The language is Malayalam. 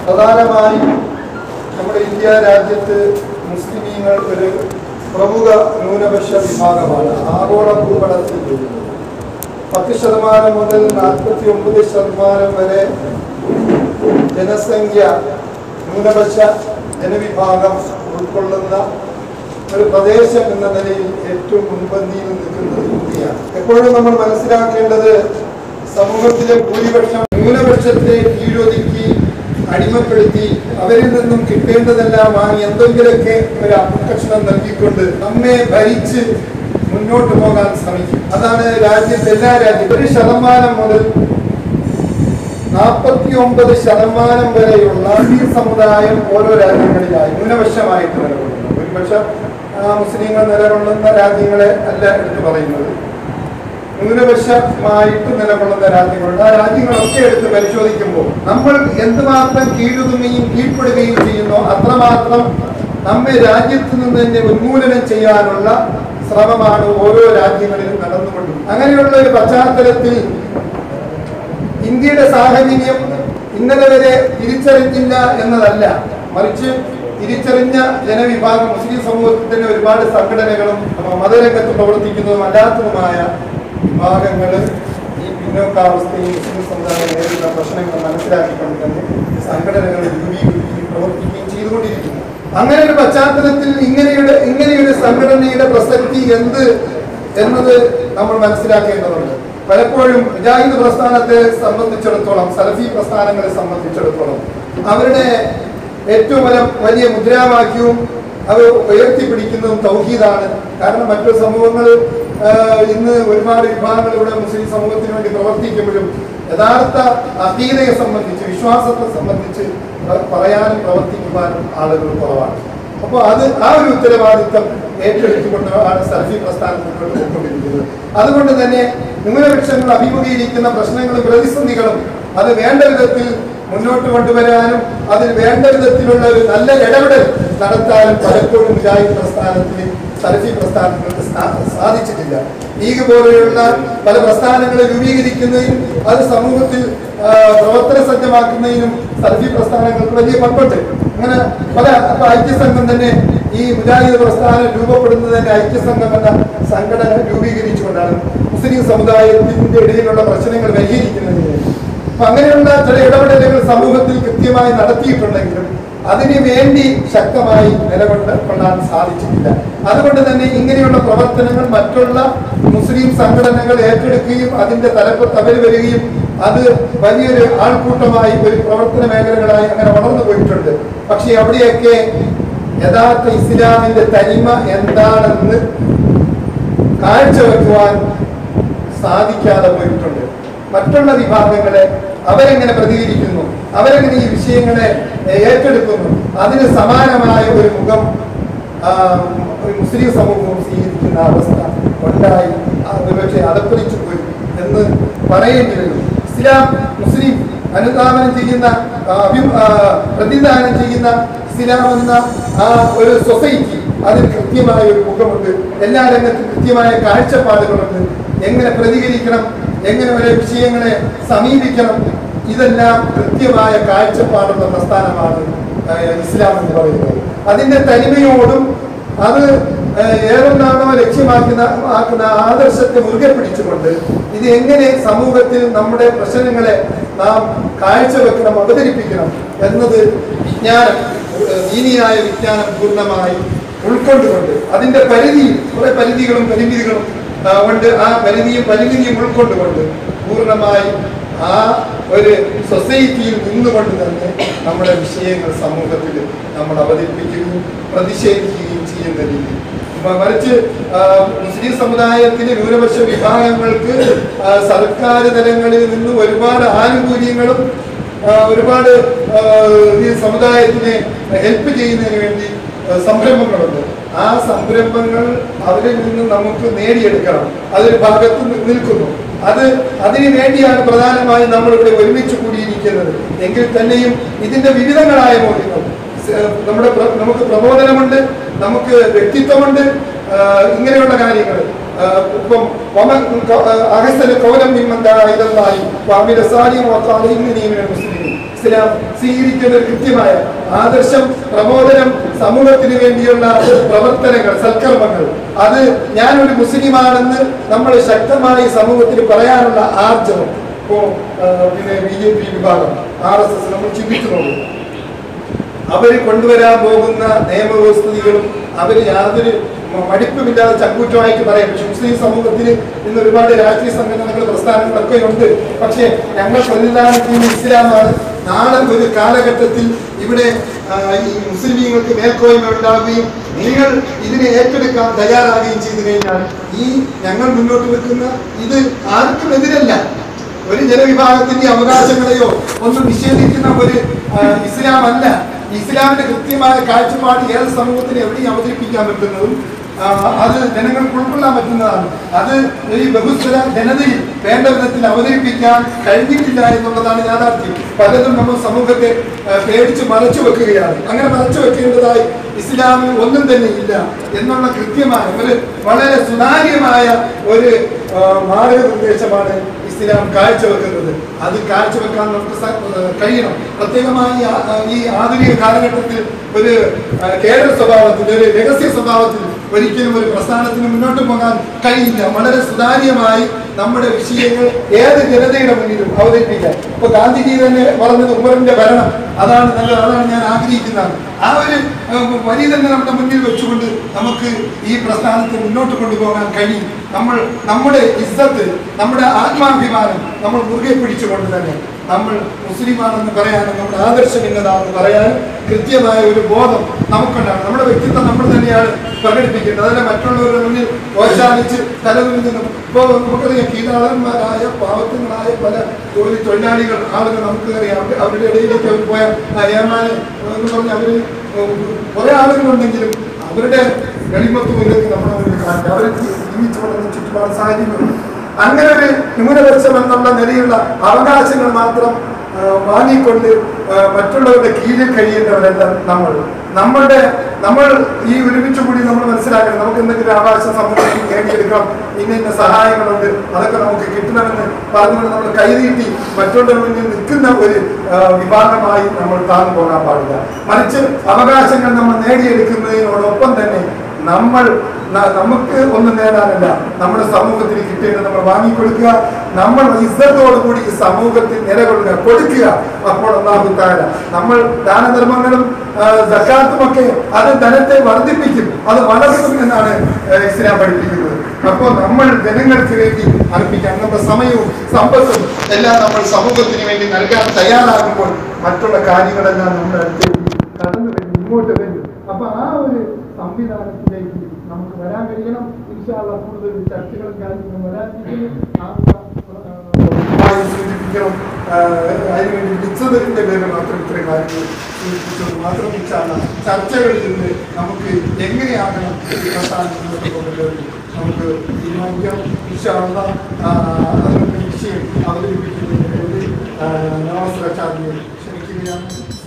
പ്രധാനമായും നമ്മുടെ ഇന്ത്യ രാജ്യത്ത് മുസ്ലിമീങ്ങൾ ഒരു പ്രമുഖ ന്യൂനപക്ഷ വിഭാഗമാണ് ആഗോള ഭൂപടത്തിൽ വരുന്നത് പത്ത് ശതമാനം മുതൽ നാൽപ്പത്തി ഒമ്പത് ശതമാനം വരെ ജനസംഖ്യ ന്യൂനപക്ഷ ജനവിഭാഗം ഉൾക്കൊള്ളുന്ന ഒരു പ്രദേശം എന്ന നിലയിൽ ഏറ്റവും മുൻപന്തിയിൽ നിൽക്കുന്നത് ഇന്ത്യയാണ് എപ്പോഴും നമ്മൾ മനസ്സിലാക്കേണ്ടത് സമൂഹത്തിലെ ഭൂരിപക്ഷം ന്യൂനപക്ഷത്തെ കീഴൊതുക്കി അടിമപ്പെടുത്തി അവരിൽ നിന്നും കിട്ടേണ്ടതെല്ലാം വാങ്ങി എന്തെങ്കിലുമൊക്കെ ഒരു അപകക്ഷണം നൽകിക്കൊണ്ട് നമ്മെ ഭരിച്ച് മുന്നോട്ട് പോകാൻ ശ്രമിക്കും അതാണ് രാജ്യത്ത് എല്ലാ രാജ്യത്തും ഒരു ശതമാനം മുതൽ നാൽപ്പത്തി ഒമ്പത് ശതമാനം വരെയുള്ള ഈ സമുദായം ഓരോ രാജ്യങ്ങളിലായി ന്യൂനപക്ഷമായിട്ട് നിലകൊള്ളുന്നു ഭൂരിപക്ഷം ആ, മുസ്ലിങ്ങൾ നിലകൊള്ളുന്ന രാജ്യങ്ങളെ അല്ല എടുത്തു പറയുന്നത് ന്യൂനപക്ഷമായിട്ട് നിലകൊള്ളുന്ന രാജ്യങ്ങളുണ്ട് ആ രാജ്യങ്ങളൊക്കെ എടുത്ത് പരിശോധിക്കുമ്പോൾ നമ്മൾ എന്തുമാത്രം കീഴുതുകയും കീഴ്പ്പെടുകയും ചെയ്യുന്നോ അത്രമാത്രം നമ്മെ രാജ്യത്ത് നിന്ന് തന്നെ ഉന്മൂലനം ചെയ്യാനുള്ള ശ്രമമാണ് ഓരോ രാജ്യങ്ങളിലും നടന്നുകൊണ്ടും അങ്ങനെയുള്ള ഒരു പശ്ചാത്തലത്തിൽ ഇന്ത്യയുടെ സാഹചര്യം ഇന്നലെ വരെ തിരിച്ചറിഞ്ഞില്ല എന്നതല്ല മറിച്ച് തിരിച്ചറിഞ്ഞ ജനവിഭാഗം മുസ്ലിം സമൂഹത്തിന്റെ ഒരുപാട് സംഘടനകളും അഹ് മതരംഗത്ത് പ്രവർത്തിക്കുന്നതും അല്ലാത്തതുമായ വിഭാഗങ്ങൾ ഈ പിന്നോക്കാവസ്ഥയും മുസ്ലിം സമുദായം നേരിടുന്ന പ്രശ്നങ്ങൾ മനസ്സിലാക്കിക്കൊണ്ട് തന്നെ സംഘടനകൾ രൂപീകരിക്കുകയും പ്രവർത്തിക്കുകയും ചെയ്തുകൊണ്ടിരിക്കുന്നു അങ്ങനെ ഒരു പശ്ചാത്തലത്തിൽ ഇങ്ങനെയുടെ ഇങ്ങനെയൊരു സംഘടനയുടെ പ്രസക്തി എന്ത് എന്നത് നമ്മൾ മനസ്സിലാക്കേണ്ടതുണ്ട് പലപ്പോഴും മുജാഹിദ് പ്രസ്ഥാനത്തെ സംബന്ധിച്ചിടത്തോളം സലഫി പ്രസ്ഥാനങ്ങളെ സംബന്ധിച്ചിടത്തോളം അവരുടെ ഏറ്റവും വലിയ വലിയ മുദ്രാവാക്യവും അവർ ഉയർത്തിപ്പിടിക്കുന്നതും തൗഹീദാണ് കാരണം മറ്റു സമൂഹങ്ങൾ ഇന്ന് ഒരുപാട് വിഭാഗങ്ങൾ ഇവിടെ മുസ്ലിം സമൂഹത്തിന് വേണ്ടി പ്രവർത്തിക്കുമ്പോഴും യഥാർത്ഥ അധീനയെ സംബന്ധിച്ച് വിശ്വാസത്തെ സംബന്ധിച്ച് പ- പറയാനും പ്രവർത്തിക്കുവാനും ആളുകൾ കുറവാണ് അപ്പോൾ അത് ആ ഒരു ഉത്തരവാദിത്തം ഏറ്റെടുത്തുകൊണ്ട് ആണ് സൽഫി പ്രസ്ഥാനം മുന്നോട്ട് പോയിക്കൊണ്ടിരിക്കുന്നത് അതുകൊണ്ട് തന്നെ ന്യൂനപക്ഷങ്ങൾ അഭിമുഖീകരിക്കുന്ന പ്രശ്നങ്ങളും പ്രതിസന്ധികളും അത് വേണ്ട വിധത്തിൽ മുന്നോട്ട് കൊണ്ടുവരാനും അതിൽ വേണ്ട വിധത്തിലുള്ള ഒരു നല്ല ഇടപെടൽ നടത്താനും പലപ്പോഴും മുജാഹിദ് പ്രസ്ഥാനത്തിന് സലഫി പ്രസ്ഥാനങ്ങൾക്ക് സാ- സാധിച്ചിട്ടില്ല ലീഗ് പോലെയുള്ള പല പ്രസ്ഥാനങ്ങളെ രൂപീകരിക്കുന്നതിനും അത് സമൂഹത്തിൽ ആ, പ്രവർത്തന സജ്ജമാക്കുന്നതിനും സലഫി പ്രസ്ഥാനങ്ങൾക്ക് വലിയ പങ്കുണ്ട് അങ്ങനെ പല അപ്പൊ ഐക്യസംഘം തന്നെ ഈ മുജാഹിദ് പ്രസ്ഥാനം രൂപപ്പെടുന്നതിന്റെ ഐക്യസംഘം എന്ന സംഘടന രൂപീകരിച്ചുകൊണ്ടാണ് മുസ്ലിം സമുദായത്തിന്റെ ഇടയിലുള്ള പ്രശ്നങ്ങൾ പരിഹരിക്കുന്നതിന് വേണ്ടി. അപ്പൊ അങ്ങനെയുള്ള ചില ഇടപെടലുകൾ സമൂഹത്തിൽ കൃത്യമായി നടത്തിയിട്ടുണ്ടെങ്കിലും അതിനു വേണ്ടി ശക്തമായി നിലകൊണ്ട് കൊള്ളാൻ സാധിച്ചിട്ടില്ല അതുകൊണ്ട് തന്നെ ഇങ്ങനെയുള്ള പ്രവർത്തനങ്ങൾ മറ്റുള്ള മുസ്ലിം സംഘടനകൾ ഏറ്റെടുക്കുകയും അതിന്റെ തലപ്പത്ത് അവർ വരികയും അത് വലിയൊരു ആൾക്കൂട്ടമായി ഒരു പ്രവർത്തന മേഖലകളായി അങ്ങനെ വളർന്നു പോയിട്ടുണ്ട് പക്ഷേ അവിടെയൊക്കെ യഥാർത്ഥ ഇസ്ലാമിന്റെ തനിമ എന്താണെന്ന് കാഴ്ചവെക്കുവാൻ സാധിക്കാതെ പോയിട്ടുണ്ട് മറ്റുള്ള വിഭാഗങ്ങളെ അവരെങ്ങനെ പ്രതികരിക്കുന്നു അവരെങ്ങനെ ഈ വിഷയങ്ങളെ ഏറ്റെടുക്കുന്നു അതിന് സമാനമായ ഒരു മുഖം ആ, ഒരു മുസ്ലിം സമൂഹവും സ്വീകരിക്കുന്ന അവസ്ഥ ഉണ്ടായി അത് പക്ഷേ അതപ്പതിച്ചു പോയി എന്ന് പറയേണ്ടി വരും ഇസ്ലാം മുസ്ലിം അനുധാവനം ചെയ്യുന്ന ആ, അഭി- ആ, പ്രതിദാനം ചെയ്യുന്ന ഇസ്ലാം എന്ന ആ ഒരു സൊസൈറ്റി അതിന് കൃത്യമായ ഒരു മുഖമുണ്ട് എല്ലാ രംഗത്തും കൃത്യമായ കാഴ്ചപ്പാടുകളുണ്ട് എങ്ങനെ പ്രതികരിക്കണം എങ്ങനെ ഓരോ വിഷയങ്ങളെ സമീപിക്കണം ഇതെല്ലാം കൃത്യമായ കാഴ്ചപ്പാടുള്ള പ്രസ്ഥാനമാണ് ആ, ഇസ്ലാം എന്ന് പറയുന്നത് അതിന്റെ തനിമയോടും അത് ആ, ഏതെന്നാണോ ലക്ഷ്യമാക്കുന്ന ആക്കുന്ന ആദർശത്തെ മുറുകെ പിടിച്ചുകൊണ്ട് ഇത് എങ്ങനെ സമൂഹത്തിൽ നമ്മുടെ പ്രശ്നങ്ങളെ നാം കാഴ്ചവെക്കണം അവതരിപ്പിക്കണം എന്നത് വിജ്ഞാനം ഏഹ്, ദീനിയായ വിജ്ഞാനം പൂർണ്ണമായി ഉൾക്കൊണ്ടുകൊണ്ട് അതിന്റെ പരിധി കുറെ പരിധികളും പരിമിതികളും ആ, ഉണ്ട് ആ പരിധിയും പരിമിതിയും ഉൾക്കൊണ്ടുകൊണ്ട് പൂർണ്ണമായി ആ ഒരു സൊസൈറ്റിയിൽ നിന്നുകൊണ്ട് തന്നെ നമ്മുടെ വിഷയങ്ങൾ സമൂഹത്തിൽ നമ്മൾ അവതരിപ്പിക്കുകയും പ്രതിഷേധിക്കുകയും ചെയ്യുന്ന രീതി മ- മറിച്ച് ആ, മുസ്ലിം സമുദായത്തിലെ ന്യൂനപക്ഷ വിഭാഗങ്ങൾക്ക് ആ, സർക്കാർ തലങ്ങളിൽ നിന്ന് ഒരുപാട് ആനുകൂല്യങ്ങളും ആ, ഒരുപാട് ആ, ഈ സമുദായത്തിനെ ഹെൽപ്പ് ചെയ്യുന്നതിന് വേണ്ടി ആ, സംരംഭങ്ങളുണ്ട് ആ സംരംഭങ്ങൾ അവരിൽ നിന്ന് നമുക്ക് നേടിയെടുക്കണം അതൊരു ഭാഗത്ത് നി- നിൽക്കുന്നു അത് അതിനു വേണ്ടിയാണ് പ്രധാനമായും നമ്മളിവിടെ ഒരുമിച്ച് കൂടിയിരിക്കുന്നത് എങ്കിൽ തന്നെയും ഇതിന്റെ വിവിധങ്ങളായ മൂല്യങ്ങൾ സ- നമ്മുടെ പ്ര- നമുക്ക് പ്രബോധനമുണ്ട് നമുക്ക് വ്യക്തിത്വമുണ്ട് ആ, ഇങ്ങനെയുള്ള കാര്യങ്ങൾ ആ, ഇപ്പം വമൻ ക- ആ, അഹസ്സന ഖൗലൻ മിമ്മൻ ദഅ ഇലല്ലാഹി വഅമില സാലിഹൻ വഖാല ഇന്നനീ മിനൽ മുസ്ലിമീൻ ഇസ്ലാം സ്വീകരിക്കുന്ന ഒരു കൃത്യമായ ആദർശം പ്രബോധനം സമൂഹത്തിന് വേണ്ടിയുള്ള പ്രവർത്തനങ്ങൾ സൽക്കർമ്മങ്ങൾ അത് ഞാനൊരു മുസ്ലിമാണെന്ന് നമ്മൾ ശക്തമായി സമൂഹത്തിന് പറയാനുള്ള ആർജവം ഇപ്പോ ആ, പിന്നെ ബി ജെ പി വിഭാഗം ആർ എസ് എസ് നമ്മൾ ചിന്തിച്ചു നോക്കും അവര് കൊണ്ടുവരാൻ പോകുന്ന നിയമവ്യവസ്ഥിതികളും അവര് യാതൊരു മ- മടിപ്പുമില്ലാതെ ചങ്കൂറ്റമായിട്ട് പറയും പക്ഷെ മുസ്ലിം സമൂഹത്തിന് ഇന്ന് ഒരുപാട് രാഷ്ട്രീയ സംഘടനകൾ പ്രസ്ഥാനങ്ങളൊക്കെ ഉണ്ട് പക്ഷേ ഞങ്ങൾ പ്രതിനിധാനം ചെയ്യുന്ന ഇസ്ലാമാണ് നാളെ ഒരു കാലഘട്ടത്തിൽ ഇവിടെ ആ, ഈ മുസ്ലിമീങ്ങൾക്ക് മേൽക്കോയ്മ ഉണ്ടാവുകയും നിങ്ങൾ ഇതിനെ ഏറ്റെടുക്കാൻ തയ്യാറാകുകയും ചെയ്തു കഴിഞ്ഞാൽ ഈ ഞങ്ങൾ മുന്നോട്ട് വെക്കുന്ന ഇത് ആർക്കും എതിരല്ല ഒരു ജനവിഭാഗത്തിന്റെ അവകാശങ്ങളെയോ ഒന്നും നിഷേധിക്കുന്ന ഒരു ആ, ഇസ്ലാം അല്ല ഇസ്ലാമിന്റെ കൃത്യമായ കാഴ്ചപ്പാട് ഏത് സമൂഹത്തിന് എവിടെയും അവതരിപ്പിക്കാൻ പറ്റുന്നതും ആ, അത് ജനങ്ങൾക്ക് ഉൾക്കൊള്ളാൻ പറ്റുന്നതാണ് അത് ഈ ബഹുസ്വര ജനതയിൽ വേണ്ട വിധത്തിൽ അവതരിപ്പിക്കാൻ കഴിഞ്ഞിട്ടില്ല എന്നുള്ളതാണ് യാഥാർത്ഥ്യം പലതും നമ്മൾ സമൂഹത്തെ ആ, പേടിച്ച് മറച്ചു വെക്കുകയാണ് അങ്ങനെ മറച്ചു വെക്കേണ്ടതായി ഇസ്ലാമിൽ ഒന്നും തന്നെ ഇല്ല എന്നുള്ള കൃത്യമായ ഒരു വളരെ സുതാര്യമായ ഒരു ആ, മാർഗനിർദ്ദേശമാണ് ഇസ്ലാം കാഴ്ചവെക്കുന്നത് അത് കാഴ്ചവെക്കാൻ നമുക്ക് സ- ഏഹ് കഴിയണം പ്രത്യേകമായി ഈ ആ- ഈ ആധുനിക കാലഘട്ടത്തിൽ ഒരു ആ, കേഡർ സ്വഭാവത്തിൽ ഒരു രഹസ്യ സ്വഭാവത്തിൽ ഒരിക്കലും ഒരു പ്രസ്ഥാനത്തിന് മുന്നോട്ട് പോകാൻ കഴിയില്ല വളരെ സുതാര്യമായി നമ്മുടെ വിഷയങ്ങൾ ഏത് ജനതയുടെ മുന്നിലും അവതരിപ്പിക്കാൻ ഇപ്പൊ ഗാന്ധിജി തന്നെ പറഞ്ഞത് ഉമറിന്റെ ഭരണം അതാണ് നല്ലത് അതാണ് ഞാൻ ആഗ്രഹിക്കുന്നത് ആ ഒരു ഏഹ്, വരി തന്നെ നമ്മുടെ മുന്നിൽ വെച്ചുകൊണ്ട് നമുക്ക് ഈ പ്രസ്ഥാനത്തെ മുന്നോട്ട് കൊണ്ടുപോകാൻ കഴിയും നമ്മൾ നമ്മുടെ ഇസ്സത്ത് നമ്മുടെ ആത്മാഭിമാനം നമ്മൾ മുറുകെ പിടിച്ചുകൊണ്ട് തന്നെ നമ്മൾ മുസ്ലിമാണെന്ന് പറയാനും നമ്മുടെ ആദർശം ഇന്നതാണെന്ന് പറയാനും കൃത്യമായ ഒരു ബോധം നമുക്കുണ്ടാണ് നമ്മുടെ വ്യക്തിത്വം നമ്മൾ തന്നെയാണ് പ്രകടിപ്പിക്കേണ്ടത് അതല്ല മറ്റുള്ളവരുടെ മുന്നിൽ ഓശാനിച്ച് തലകുനിക്കുന്നു ഇപ്പോൾ നമുക്കറിയാം കീഴാളന്മാരായ പാവത്തങ്ങളായ പല ജോലി തൊഴിലാളികൾ ആളുകൾ നമുക്ക് അറിയാം അവര് അവരുടെ ഇടയിലേക്ക് അവർ പോയ ഏമാൻ എന്ന് പറഞ്ഞ അവർ കുറെ ആളുകളുണ്ടെങ്കിലും അവരുടെ എളിമത്ത് മുന്നിലേക്ക് നമ്മളെ മുന്നിൽ കാണില്ല അവർ ജീവിച്ചു വളർന്ന ചുറ്റുപാട് സാഹചര്യങ്ങളുണ്ട് അങ്ങനെ ഒരു ന്യൂനപക്ഷം എന്നുള്ള നിലയുള്ള അവകാശങ്ങൾ മാത്രം ആ, വാങ്ങിക്കൊണ്ട് ആ, മറ്റുള്ളവരുടെ കീഴിൽ കഴിയേണ്ടവരല്ല നമ്മൾ നമ്മളുടെ നമ്മൾ ഈ ഒരുമിച്ച് കൂടി നമ്മൾ മനസ്സിലാക്കണം നമുക്ക് എന്തെങ്കിലും അവകാശം സമൂഹത്തിൽ നേടിയെടുക്കണം ഇന്ന ഇന്ന സഹായങ്ങളുണ്ട് അതൊക്കെ നമുക്ക് കിട്ടണമെന്ന് പറഞ്ഞുകൊണ്ട് നമ്മൾ കൈനീട്ടി മറ്റുള്ളവരുടെ മുന്നിൽ നിൽക്കുന്ന ഒരു ആ, വിഭാഗമായി നമ്മൾ താഴ്ന്നു പോകാൻ പാടില്ല മറിച്ച് അവകാശങ്ങൾ നമ്മൾ നേടിയെടുക്കുന്നതിനോടൊപ്പം തന്നെ നമ്മൾ ന- നമുക്ക് ഒന്നും നേടാനല്ല നമ്മുടെ സമൂഹത്തിന് കിട്ടേണ്ടത് നമ്മൾ വാങ്ങിക്കൊടുക്കുക നമ്മൾ ഇസ്സത്തോടു കൂടി ഈ സമൂഹത്തിൽ നിലകൊള്ളുക കൊടുക്കുക അപ്പോൾ ഒന്നാമത് താഴ നമ്മൾ ദാനധർമ്മങ്ങളും ആ, സക്കാത്തുമൊക്കെ അത് ധനത്തെ വർദ്ധിപ്പിക്കും അത് വളർത്തും എന്നാണ് ആ, ഇസ്ലാം പഠിപ്പിക്കുന്നത് അപ്പോൾ നമ്മൾ ജനങ്ങൾക്ക് വേണ്ടി അർപ്പിക്കാം നമ്മുടെ സമയവും സമ്പത്തും എല്ലാം നമ്മൾ സമൂഹത്തിന് വേണ്ടി നൽകാൻ തയ്യാറാകുമ്പോൾ മറ്റുള്ള കാര്യങ്ങളെല്ലാം നമ്മുടെ അടുത്തേക്ക് കടന്നു വരും ഇങ്ങോട്ട് വരും അപ്പൊ ആ ഒരു സംവിധാനത്തിലേക്ക് നമുക്ക് വരാൻ കഴിയണം ഇൻഷാല്ല കൂടുതൽ ചർച്ചകളും കാര്യങ്ങളും വരാതിരിക്കുന്നു ആ ആ, സൂചിപ്പിക്കണം ആ, അതിനുവേണ്ടി വിളിച്ചതിന്റെ പേരിൽ മാത്രം ഇത്രയും കാര്യങ്ങൾ സൂചിപ്പിച്ചത് മാത്രം ഇൻഷാല്ല ചർച്ചകളിൽ നിന്ന് നമുക്ക് എങ്ങനെയാകണം ഈ പ്രസ്ഥാനം മുന്നോട്ട് കൊണ്ടുവരുന്നത് നമുക്ക് തീരുമാനിക്കാം ഇൻഷാല്ല അതിനുള്ള വിഷയം അവതരിപ്പിക്കുന്നതിന് വേണ്ടി നവാസ് റച്ചാദിയെ ക്ഷണിക്കുകയാണ്